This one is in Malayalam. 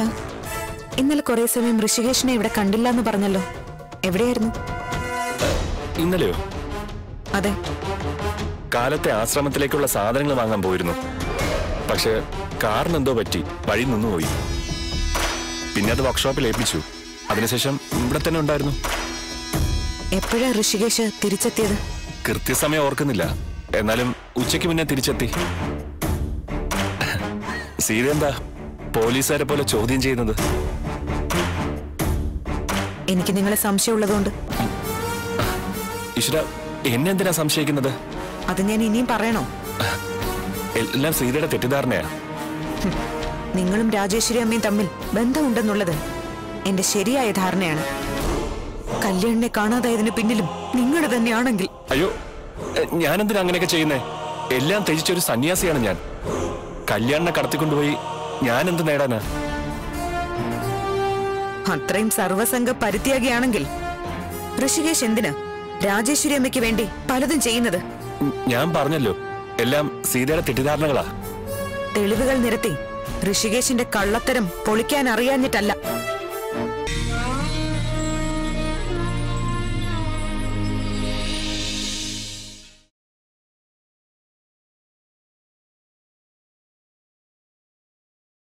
ഇന്നലെ കുറെ സമയം ഋഷികേഷിനെ ഇവിടെ കണ്ടില്ല എന്ന് പറഞ്ഞല്ലോ എവിടെയായിരുന്നു ഇന്നലെയോ അതെ കാലത്തെ ആശ്രമത്തിലേക്കുള്ള സാധനങ്ങൾ വാങ്ങാൻ പോയിരുന്നു പക്ഷെ കാറിന് എന്തോ പറ്റി വഴി നിന്നുപോയി പിന്നെ അത് വർക്ക്ഷോപ്പിൽ ഏൽപ്പിച്ചു അതിനുശേഷം ഇവിടെ തന്നെ ഉണ്ടായിരുന്നു എപ്പോഴാ ഋഷികേഷ് തിരിച്ചെത്തിയത് കൃത്യസമയം ഓർക്കുന്നില്ല എന്നാലും ഉച്ചയ്ക്ക് മുന്നേ തിരിച്ചെത്തി സീത എന്താ പോലീസുകാരെ പോലെ ചോദ്യം ചെയ്യുന്നത് എനിക്ക് നിങ്ങളെ സംശയമുള്ളതുകൊണ്ട് ഈശ്വര എന്നെ എന്തിനാ സംശയിക്കുന്നത് അത് ഞാൻ ഇനിയും പറയണോ എല്ലാം സീതയുടെ തെറ്റിദ്ധാരണയാ നിങ്ങളും രാജേശ്വരി അമ്മയും തമ്മിൽ ബന്ധമുണ്ടെന്നുള്ളത് എന്റെ ശരിയായ ധാരണയാണ് കല്യാണിനെ കാണാതായതിന് പിന്നിലും നിങ്ങൾ തന്നെയാണെങ്കിൽ അയ്യോ എ, ഞാനെന്തിനാ അങ്ങനെയൊക്കെ ചെയ്യുന്നേ എല്ലാം ത്യജിച്ചൊരു സന്യാസിയാണ് ഞാൻ കല്യാണിനെ കടത്തിക്കൊണ്ടുപോയി ഞാൻ എന്ത് നേടാനാ അത്രയും സർവസംഘ പരിത്യാഗിയാണെങ്കിൽ ഋഷികേശ് എന്തിനാ രാജേശ്വരി അമ്മയ്ക്ക് വേണ്ടി പലതും ചെയ്യുന്നത് ഉം, ഞാൻ പറഞ്ഞല്ലോ എല്ലാം സീതയുടെ തെറ്റിദ്ധാരണകളാ തെളിവുകൾ നിരത്തി ഋഷികേശിന്റെ കള്ളത്തരം പൊളിക്കാൻ അറിയാഞ്ഞിട്ടല്ല